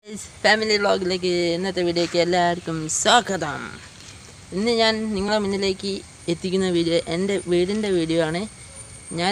Family വ്ളോഗിലേക്ക് ഇന്നത്തെ വീഡിയോയ്ക്ക് എല്ലാവർക്കും സ്വാഗതം ഇന്ന് ഞാൻ നിങ്ങളെ മുന്നിലേക്ക് എത്തിക്കുന്ന വീഡിയോ എൻ്റെ വീടിൻ്റെ വീഡിയോ ആണ് ഞാൻ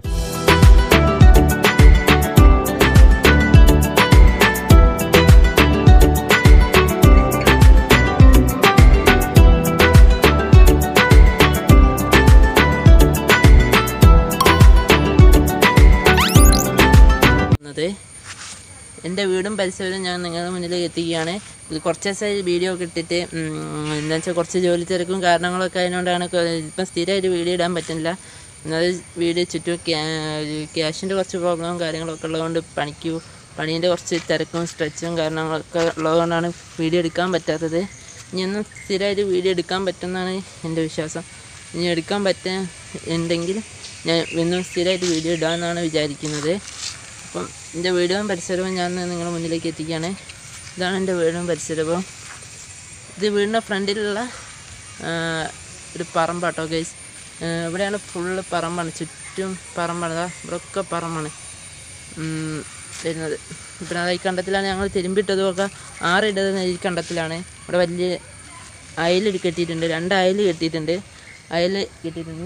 ന്നത് എൻ്റെ വീടും പരിസരവും ഞാൻ നിങ്ങളുടെ മുന്നിലേക്ക് എത്തിക്കുകയാണ് ഇത് കുറച്ച് ദിവസമായി വീഡിയോ ഒക്കെ ഇട്ടിട്ട് ഉം, എന്താ വെച്ചാൽ കുറച്ച് ജോലി തിരക്കും കാരണങ്ങളൊക്കെ അതിനോണ്ടാണ് കൊ- ഇപ്പം സ്ഥിരമായിട്ട് വീഡിയോ ഇടാൻ പറ്റുന്നില്ല എന്നാൽ വീഡിയോ ചുറ്റും ക്യാഷിൻ്റെ കുറച്ച് പ്രോബ്ലവും കാര്യങ്ങളൊക്കെ ഉള്ളതുകൊണ്ട് പണിക്കു പണീൻ്റെ കുറച്ച് തിരക്കും സ്ട്രെച്ചും കാരണങ്ങളൊക്കെ ഉള്ളതുകൊണ്ടാണ് വീഡിയോ എടുക്കാൻ പറ്റാത്തത് ഇനിയൊന്നും സ്ഥിരമായിട്ട് വീഡിയോ എടുക്കാൻ പറ്റുമെന്നാണ് എൻ്റെ വിശ്വാസം ഇനി എടുക്കാൻ പറ്റാൻ ഉണ്ടെങ്കിൽ ഞാൻ എന്നും സ്ഥിരമായിട്ട് വീഡിയോ ഇടാമെന്നാണ് വിചാരിക്കുന്നത് അപ്പം എൻ്റെ വീടും പരിസരവും ഞാൻ നിങ്ങളുടെ മുന്നിലേക്ക് എത്തിക്കുകയാണ് ഇതാണ് എൻ്റെ വീടും പരിസരവും ഇത് വീടിൻ്റെ ഫ്രണ്ടിലുള്ള ആ, ഒരു പറമ്പാട്ടോ ഗൈസ് ഇവിടെയാണ് ഫുള്ള് പറമ്പാണ് ചുറ്റും പറമ്പാണ് ദാ ഇവിടെയൊക്കെ പറമ്പാണ് ഉം, വരുന്നത് ഇവിടെ ഈ കണ്ടത്തിലാണ് ഞങ്ങൾ തിരുമ്പിട്ടതും ഒക്കെ ആറിടത് ഈ കണ്ടത്തിലാണ് ഇവിടെ വലിയ അയൽ കെട്ടിയിട്ടുണ്ട് രണ്ട് അയൽ കെട്ടിയിട്ടുണ്ട് അയൽ കെട്ടിയിട്ടുണ്ട്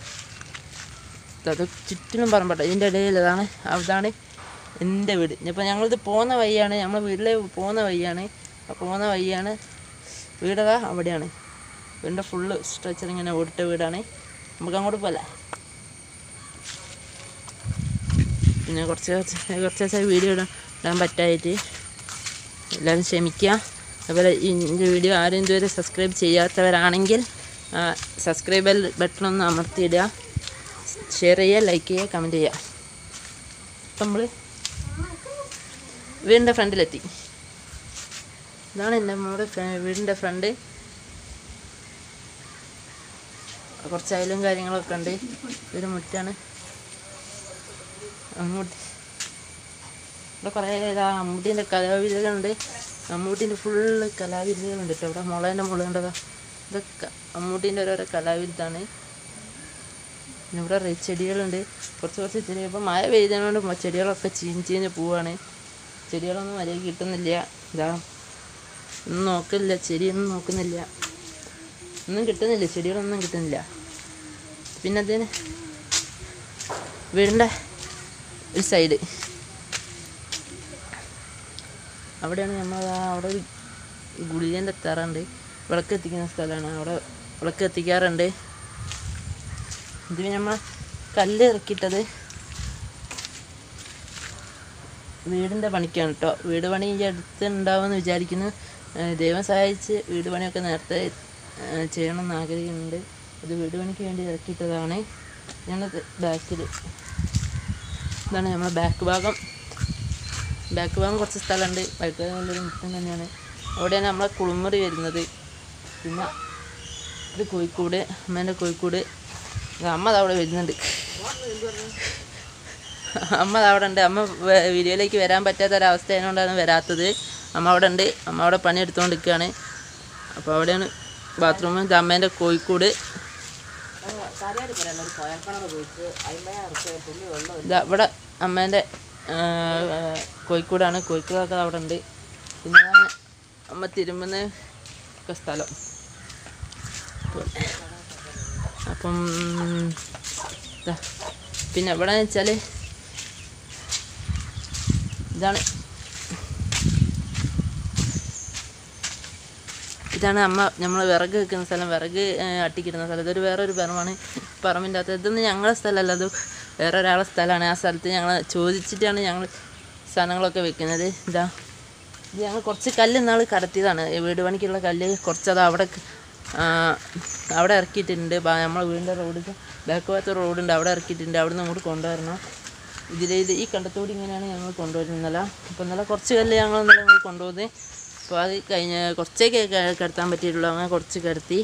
അത് ചുറ്റിനും പറമ്പട്ടോ ഇതിൻ്റെ ഇടയിൽ അതാണ് അതാണ് എൻ്റെ വീട് ഇനിയിപ്പോൾ ഞങ്ങളിത് പോകുന്ന വഴിയാണ് നമ്മളെ വീട്ടിലെ പോകുന്ന വഴിയാണ് ആ പോകുന്ന വഴിയാണ് വീടതാ അവിടെയാണ് വീടിൻ്റെ ഫുള്ള് സ്ട്രക്ചർ ഇങ്ങനെ ഓടിട്ട വീടാണ് നമുക്ക് അങ്ങോട്ട് പോലെ പിന്നെ കുറച്ച് കുറച്ച് കുറച്ച് ദിവസമായി വീഡിയോ ഇടാൻ ഇടാൻ പറ്റായിട്ട് എല്ലാവരും ക്ഷമിക്കുക അതുപോലെ ഈ വീഡിയോ ആരും ഇതുവരെ സബ്സ്ക്രൈബ് ചെയ്യാത്തവരാണെങ്കിൽ സബ്സ്ക്രൈബ് ബട്ടൺ ഒന്ന് അമർത്തിയിടുക ഷെയർ ചെയ്യുക ലൈക്ക് ചെയ്യുക കമൻറ്റ് ചെയ്യുക അപ്പം നമ്മൾ വീടിൻ്റെ ഫ്രണ്ടിലെത്തി ഇതാണ് എൻ്റെ നമ്മുടെ ഫ്ര- വീടിൻ്റെ ഫ്രണ്ട് കുറച്ച് അയലും കാര്യങ്ങളൊക്കെ ഉണ്ട് ഒരു മുറ്റാണ് അമ്മൂട്ടി ഇവിടെ കുറേ ഇതാ അമ്മൂട്ടീൻ്റെ കലാവിരുകളുണ്ട് അമ്മൂട്ടീൻ്റെ ഫുള്ള് കലാവിരുകളുണ്ട് കേട്ടോ ഇവിടെ മുളേൻ്റെ മുളയുണ്ടതാ ഇതൊക്കെ അമ്മൂട്ടീൻ്റെ ഓരോരോ കലാവിരുതാണ് പിന്നെ ഇവിടെ റേ ചെടികളുണ്ട് കുറച്ച് കുറച്ച് ചെടി ഇപ്പം മഴ പെയ്തതുകൊണ്ട് മ- ചെടികളൊക്കെ ചീഞ്ഞ് ചീഞ്ഞ് പോവാണ് ചെടികളൊന്നും മര്യാദ കിട്ടുന്നില്ല ഇതാ ഒന്നും നോക്കില്ല ചെടിയൊന്നും നോക്കുന്നില്ല ഒന്നും കിട്ടുന്നില്ല ചെടികളൊന്നും കിട്ടുന്നില്ല പിന്നെ അതിന് വീടിൻ്റെ ഒരു സൈഡ് അവിടെയാണ് നമ്മൾ അവിടെ ഒരു ഗുളികൻ്റെ തറണ്ട് വിളക്ക് എത്തിക്കുന്ന സ്ഥലമാണ് അവിടെ വിളക്ക് എത്തിക്കാറുണ്ട് ഇത് നമ്മൾ കല്ല് ഇറക്കിയിട്ടത് വീടിൻ്റെ പണിക്കാണ് കേട്ടോ വീട് പണി ഈ അടുത്ത് ഉണ്ടാവുമെന്ന് വിചാരിക്കുന്നു ഏഹ് ദൈവം സഹായിച്ച് വീട് പണിയൊക്കെ നേരത്തെ ഏഹ് ചെയ്യണമെന്ന് ആഗ്രഹിക്കുന്നുണ്ട് ഇത് വീട് പണിക്ക് വേണ്ടി ഇറക്കിയിട്ടതാണ് ഞങ്ങൾ ബാക്കിൽ ഇതാണ് നമ്മളെ ബാക്ക് ഭാഗം ബാക്ക് ഭാഗം കുറച്ച് സ്ഥലമുണ്ട് ബാക്ക് ഭാഗം നല്ലൊരു മുറ്റം തന്നെയാണ് അവിടെയാണ് നമ്മളെ കുളിമുറി വരുന്നത് പിന്നെ ഇത് കോഴിക്കോട് അമ്മേൻ്റെ കോഴിക്കോട് ദാ അമ്മ ദാ അവിടെ വരുന്നുണ്ട് അമ്മ ദാ അവിടെ ഉണ്ട് അമ്മ വ- വീഡിയോയിലേക്ക് വരാൻ പറ്റാത്ത ഒരവസ്ഥ ആയതുകൊണ്ടാണ് വരാത്തത് അമ്മ അവിടെ ഉണ്ട് അമ്മ അവിടെ പണിയെടുത്തുകൊണ്ട് നിൽക്കുകയാണ് അപ്പോൾ അവിടെയാണ് ബാത്റൂം ഇത് അമ്മേൻ്റെ കോഴിക്കോട് ഇതാ ഇവിടെ അമ്മേൻ്റെ കോഴിക്കോടാണ് കോഴിക്കോടൊക്കെ അവിടെ ഉണ്ട് പിന്നെ ഇതാണ് അമ്മ തിരുമ്പുന്ന ഒക്കെ സ്ഥലം അപ്പം ദാ, പിന്നെ എവിടെ വെച്ചാൽ ഇതാണ് ഇതാണ് അമ്മ നമ്മൾ വിറക് വെക്കുന്ന സ്ഥലം വിറക് ഏഹ്, അട്ടിക്കിടുന്ന സ്ഥലം ഇതൊരു വേറൊരു പറമ്പാണ് പറമ്പിൻ്റെ അകത്ത് ഇതൊന്നും ഞങ്ങളുടെ സ്ഥലമല്ല അത് വേറെ ഒരാളുടെ സ്ഥലമാണ് ആ സ്ഥലത്ത് ഞങ്ങൾ ചോദിച്ചിട്ടാണ് ഞങ്ങൾ സാധനങ്ങളൊക്കെ വെക്കുന്നത് ഇതാ ഇത് ഞങ്ങൾ കുറച്ച് കല്ല് ഇന്നാൾ കടത്തിയതാണ് ഈ വീട് പണിക്കുള്ള കല്ല് കുറച്ചത് അവിടെ ക- ആ, അവിടെ ഇറക്കിയിട്ടുണ്ട് ബാ- നമ്മളെ വീടിൻ്റെ റോഡ് ബാക്ക് ഭാഗത്ത് റോഡുണ്ട് അവിടെ ഇറക്കിയിട്ടുണ്ട് അവിടെ നിന്ന് അങ്ങോട്ട് കൊണ്ടുവരണം ഇതിൽ ഇത് ഈ കണ്ടത്തോടി ഇങ്ങനെയാണ് ഞങ്ങൾ കൊണ്ടുവരുന്നത് ഇന്നലെ അപ്പോൾ ഇന്നലെ കുറച്ച് കല്ല് ഞങ്ങൾ ഇന്നലെ ഞങ്ങൾ കൊണ്ടുപോകുന്നത് അപ്പോൾ അത് കഴിഞ്ഞ കുറച്ചേക്ക് ക- കിടത്താൻ പറ്റിയിട്ടുള്ളൂ അങ്ങനെ കുറച്ച് കിടത്തി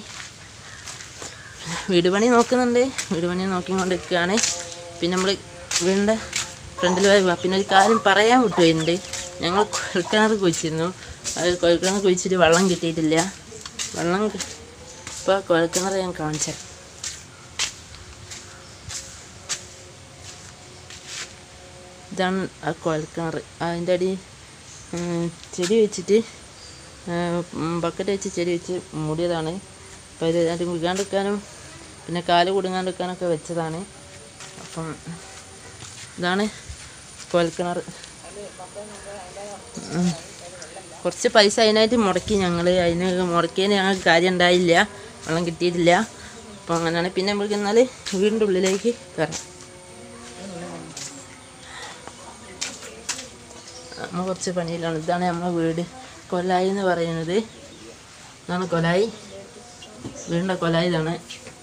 വീട് പണി നോക്കുന്നുണ്ട് വീട് പണി നോക്കിക്കൊണ്ട് നിൽക്കുകയാണ് പിന്നെ നമ്മൾ വീടിൻ്റെ ഫ്രണ്ടിൽ പിന്നെ ഒരു കാര്യം പറയാൻ വിട്ടുപോയിട്ടുണ്ട് ഞങ്ങൾ കുഴൽക്കിണർ കുഴിച്ചിരുന്നു അത് കുഴൽക്കിണർ കുഴിച്ചിട്ട് വെള്ളം കിട്ടിയിട്ടില്ല വെള്ളം ഇപ്പോൾ കുഴൽക്കിണർ ഞാൻ കാണിച്ചത് ഇതാണ് ആ കുഴൽക്കിണർ അതിൻ്റെ അടി ഉം, ചെടി വെച്ചിട്ട് ബക്കറ്റ് വെച്ച് ചെടി വെച്ച് മൂടിയതാണ് അപ്പോൾ ഇത് അത് വീകാണ്ടിരിക്കാനും പിന്നെ കാല് കുടുങ്ങാണ്ടിരിക്കാനൊക്കെ വെച്ചതാണ് അപ്പം ഇതാണ് കുഴൽക്കിണർ ഉം. കുറച്ച് പൈസ അതിനായിട്ട് മുടക്കി ഞങ്ങൾ അതിന് മുടക്കിയതിന് ഞങ്ങൾക്ക് കാര്യം ഉണ്ടായില്ല വെള്ളം കിട്ടിയിട്ടില്ല അപ്പോൾ അങ്ങനെയാണ് പിന്നെ നമുക്ക് എന്നാൽ വീടിൻ്റെ ഉള്ളിലേക്ക് കയറാം നമ്മൾ കുറച്ച് പണിയിലാണ് ഇതാണ് നമ്മളെ വീട് കൊലായി എന്ന് പറയുന്നത് ഇതാണ് കൊലായി വീടിൻ്റെ കൊലായി ഇതാണ്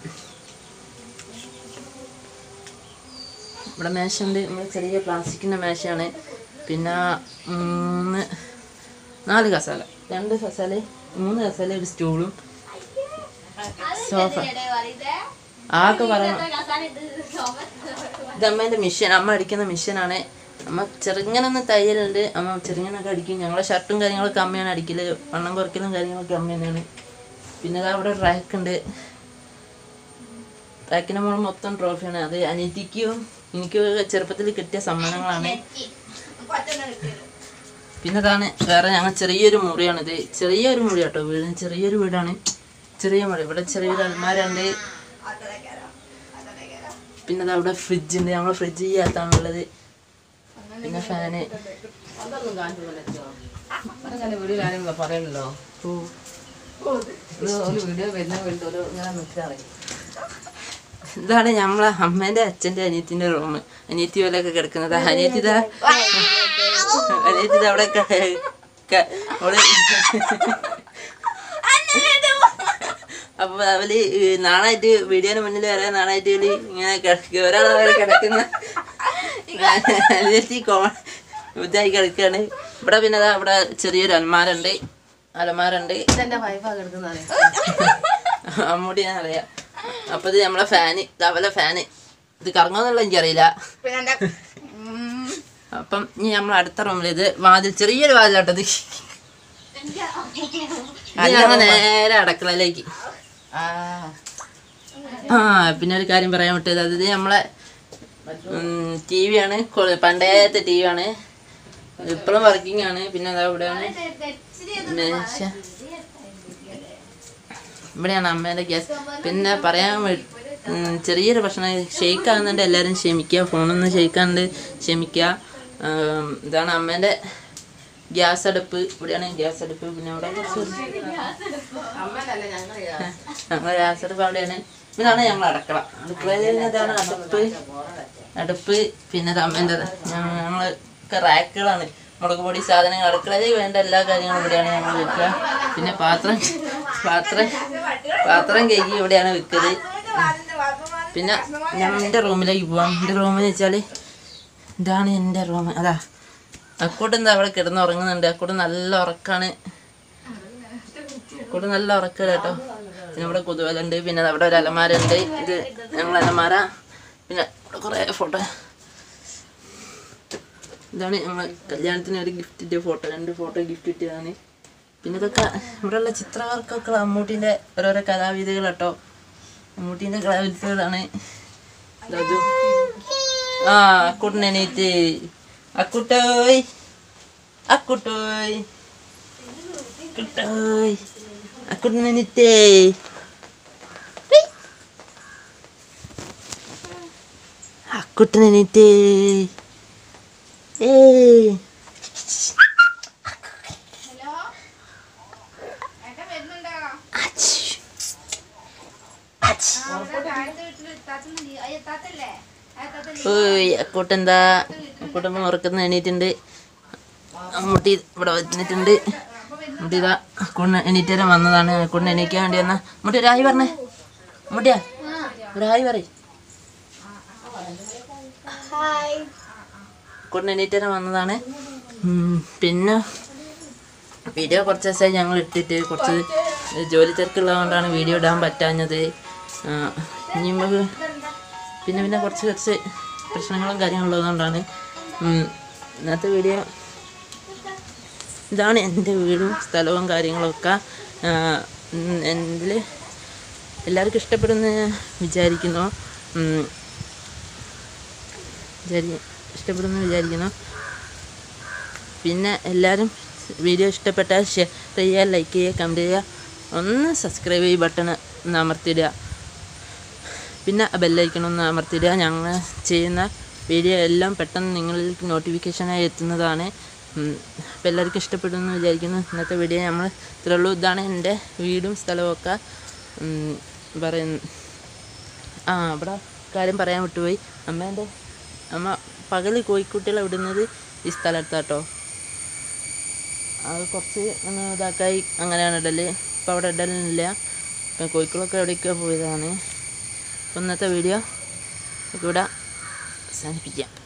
ഇവിടെ മേശയുണ്ട് നമ്മൾ ചെറിയ പ്ലാസ്റ്റിക്കിൻ്റെ മേശയാണ് പിന്നെ മൂന്ന് നാല് കസാല രണ്ട് കസാല മൂന്ന് കസാല ഒരു സ്റ്റൂളും സോഫ ആകെ പറയാം ഇത് അമ്മേൻ്റെ മിഷ്യൻ അമ്മ അടിക്കുന്ന മിഷ്യനാണ് അമ്മ ചെറുങ്ങനൊന്ന് തയ്യലുണ്ട് അമ്മ ചെറുങ്ങനൊക്കെ അടിക്കും ഞങ്ങളെ ഷർട്ടും കാര്യങ്ങളൊക്കെ അമ്മയാണ് അടിക്കല് വണ്ണം കുറയ്ക്കലും കാര്യങ്ങളൊക്കെ അമ്മ തന്നെയാണ് പിന്നെ ദാ അവിടെ റാക്ക് ഉണ്ട് റാക്കിന് മുകളിൽ മൊത്തം ട്രോഫിയാണ് അത് അനിയത്തിക്കും എനിക്ക് ചെറുപ്പത്തിൽ കിട്ടിയ സമ്മാനങ്ങളാണ് പിന്നെ അതാണ് വേറെ ഞങ്ങൾ ചെറിയൊരു മുറിയാണിത് ചെറിയൊരു മുറി കേട്ടോ വീട് ചെറിയൊരു വീടാണ് ചെറിയ മുറി ഇവിടെ ചെറിയൊരു അൽമാരുണ്ട് പിന്നെ ദാ അവിടെ ഫ്രിഡ്ജ് ഉണ്ട് ഞങ്ങൾ ഫ്രിഡ്ജ് ചെയ്യാത്താണുള്ളത് പിന്നെ ഫാന് അങ്ങനെ വീഡിയോ ആരെങ്കിലും പറയണല്ലോ ഇത് ഒരു വീഡിയോ വരുന്ന വേണ്ടി ഒരു ഇങ്ങനെ നിൽക്കാറ് ഇതാണ് നമ്മളെ അമ്മേന്റെ അച്ഛന്റെ അനിയത്തിന്റെ റൂം അനിയത്തി പോലെയൊക്കെ കിടക്കുന്നത് അനിയത്തി ഇതാ അനിയത്തി ഇതാ അവിടെ ക- ക- അവള് അപ്പൊ അവല് ഈ നാണായിട്ട് വീഡിയോന് മുന്നിൽ വരാൻ നാണായിട്ട് ഇവല് ഇങ്ങനെ കിടക്കുക ഒരാളെ കിടക്കുന്ന അനിയത്തി കോ ഇതായി കിടക്കാണ് ഇവിടെ പിന്നെ ദാ ഇവിടെ ചെറിയൊരു അലമാരുണ്ട് അലമാരുണ്ട് ഇതെന്റെ വൈഫാ കിടക്കുന്നത് അമ്മൂടി ഞാൻ അറിയാം അപ്പൊ ഇത് നമ്മളെ ഫാന് ഇതവലെ ഫാന് ഇത് കറങ്ങുന്നുള്ള എനിക്കറിയില്ല അപ്പം ഇനി നമ്മൾ അടുത്ത റൂമിൽ ഇത് വാതിൽ ചെറിയൊരു വാതിലാട്ടത് ഞങ്ങൾ നേരെ അടക്കളയിലേക്ക് ആ ആ പിന്നെ ഒരു കാര്യം പറയാൻ വിട്ടത് അത് നമ്മളെ ടി വി ആണ് കൊ- പണ്ടത്തെ ടി വി ആണ് ഇപ്പോഴും വർക്കിംഗ് ആണ് പിന്നെ അതാ ഇവിടെയാണ് മേശ ഇവിടെയാണ് അമ്മേൻ്റെ ഗ്യാസ് പിന്നെ പറയാൻ വേ- ഉം, ചെറിയൊരു പ്രശ്നം ഷെയ്ക്ക് ആകുന്നുണ്ട് എല്ലാവരും ക്ഷമിക്കുക ഫോണൊന്ന് ഷെയ്ക്കാണ്ട് ക്ഷമിക്കുക ഉം, ഇതാണ് അമ്മേൻ്റെ ഗ്യാസ് അടുപ്പ് ഇവിടെയാണ് ഗ്യാസ് അടുപ്പ് പിന്നെ അവിടെ കുറച്ച് അമ്മേനല്ല ഞങ്ങളെയാ ഞങ്ങൾ ഗ്യാസ് അടുപ്പ് അവിടെയാണ് ഇതാണ് ഞങ്ങൾ അടുക്കള അടുക്കളയിൽ ഇതാണ് അടുപ്പ് അടുപ്പ് പിന്നെ ഇത് അമ്മേൻ്റെത് ഞങ്ങളൊക്കെ റാക്കുകളാണ് മുളക് പൊടി സാധനങ്ങൾ അടുക്കളയിൽ വേണ്ട എല്ലാ കാര്യങ്ങളും ഇവിടെയാണ് ഞങ്ങൾ വെക്കുക പിന്നെ പാത്രം പാത്രം പാത്രം കഴുകി ഇവിടെയാണ് വെക്കുന്നത് പിന്നെ ഞാൻ എൻ്റെ റൂമിലേക്ക് പോവാം എൻ്റെ റൂമെന്ന് വെച്ചാൽ ഇതാണ് എൻ്റെ റൂം അതാ അക്കൂട്ട് എന്താ അവിടെ കിടന്ന് ഉറങ്ങുന്നുണ്ട് അക്കൂട്ട് നല്ല ഉറക്കാണ് അക്കൂട്ട് നല്ല ഉറക്കം കേട്ടോ പിന്നെ ഇവിടെ കൊതുവലുണ്ട് പിന്നെ അവിടെ ഒരു അലമാര ഉണ്ട് ഇത് ഞങ്ങൾ അലമാര പിന്നെ ഇവിടെ കുറേ ഫോട്ടോ ഇതാണ് ഞങ്ങൾ കല്യാണത്തിന് ഒരു ഗിഫ്റ്റിൻ്റെ ഫോട്ടോ രണ്ട് ഫോട്ടോ ഗിഫ്റ്റ് കിട്ടിയതാണ് പിന്നെ ഇതൊക്കെ ഇവിടെയുള്ള ചിത്രവർക്കൊക്കെ അമ്മൂട്ടീൻ്റെ ഓരോരോ കലാവിധികൾ കേട്ടോ അമ്മൂട്ടീൻ്റെ കലാവിധികളാണ് ഇതത് ആ അക്കുട്ടൻ എണീറ്റ് അക്കുട്ടോയ് അക്കുട്ടോയ് അക്കുട്ടോയ് അക്കുട്ടൻ എണീറ്റേ അക്കുട്ടൻ എണീറ്റേ ഏയ് അച്ഛ്. അച്ഛ്. ഓയ് അക്കൂട്ടൻ എന്താ അക്കൂട്ടൻ ഉറക്കുന്ന എണീറ്റുണ്ട് അമ്മൂട്ടി ഇവിടെ വന്നിട്ടുണ്ട് അമ്മൂട്ടി ഇതാ അക്കൂട്ടിന് എണീറ്റേരം വന്നതാണ് അക്കൂട്ടിന് എണീക്കാൻ വേണ്ടി വന്ന അമ്മൂട്ടി ഒരു ഹായ് പറഞ്ഞേ അമ്മൂട്ടിയാ ഒരു ഹായ് പറ അക്കൂട്ടിന് എണീറ്റേരം വന്നതാണ് ഉം, പിന്നെ വീഡിയോ കുറച്ച് ദിവസമായി ഞങ്ങൾ ഇട്ടിട്ട് കുറച്ച് ജോലി തിരക്കുള്ളതുകൊണ്ടാണ് വീഡിയോ ഇടാൻ പറ്റാഞ്ഞത് ആ, ഇനി നമുക്ക് പിന്നെ പിന്നെ കുറച്ച് കുറച്ച് പ്രശ്നങ്ങളും കാര്യങ്ങളും ഉള്ളതുകൊണ്ടാണ് ഉം, ഇന്നത്തെ വീഡിയോ ഇതാണ് എൻ്റെ വീടും സ്ഥലവും കാര്യങ്ങളൊക്കെ എന്തിൽ എല്ലാവർക്കും ഇഷ്ടപ്പെടുമെന്ന് ഞാൻ വിചാരിക്കുന്നു ഉം, വിചാരി ഇഷ്ടപ്പെടുമെന്ന് വിചാരിക്കുന്നു പിന്നെ എല്ലാവരും വീഡിയോ ഇഷ്ടപ്പെട്ടാൽ ഷെയർ ചെയ്യുക ലൈക്ക് ചെയ്യുക കമൻറ്റ് ചെയ്യുക ഒന്ന് സബ്സ്ക്രൈബ് ചെയ്യ ബട്ടൺ ഒന്ന് അമർത്തിയിടുക പിന്നെ ബെല്ലൈക്കണം ഒന്ന് അമർത്തിയിടുക ഞങ്ങൾ ചെയ്യുന്ന വീഡിയോ എല്ലാം പെട്ടെന്ന് നിങ്ങളിലേക്ക് നോട്ടിഫിക്കേഷനായി എത്തുന്നതാണ് ഉം. അപ്പോൾ എല്ലാവർക്കും ഇഷ്ടപ്പെടുമെന്ന് വിചാരിക്കുന്നു ഇന്നത്തെ വീഡിയോ നമ്മൾ ഇത്രേ ഉള്ളൂ ഇതാണ് എൻ്റെ വീടും സ്ഥലമൊക്കെ ഉം, പറയുന്നു ആ ഇവിടെ കാര്യം പറയാൻ വിട്ടുപോയി അമ്മേൻ്റെ അമ്മ പകൽ കോഴിക്കുട്ടികളെ വിടുന്നത് ഈ സ്ഥലത്താട്ടോ അത് കുറച്ച് ഒന്ന് ഇതാക്കായി അങ്ങനെയാണ് ഇടല് ഇപ്പം അവിടെ ഇടലില്ല ഇപ്പം കോഴിക്കളൊക്കെ എവിടേക്കോ പോയതാണ് അപ്പം ഇന്നത്തെ വീഡിയോ ഇവിടെ അവസാനിപ്പിക്കാം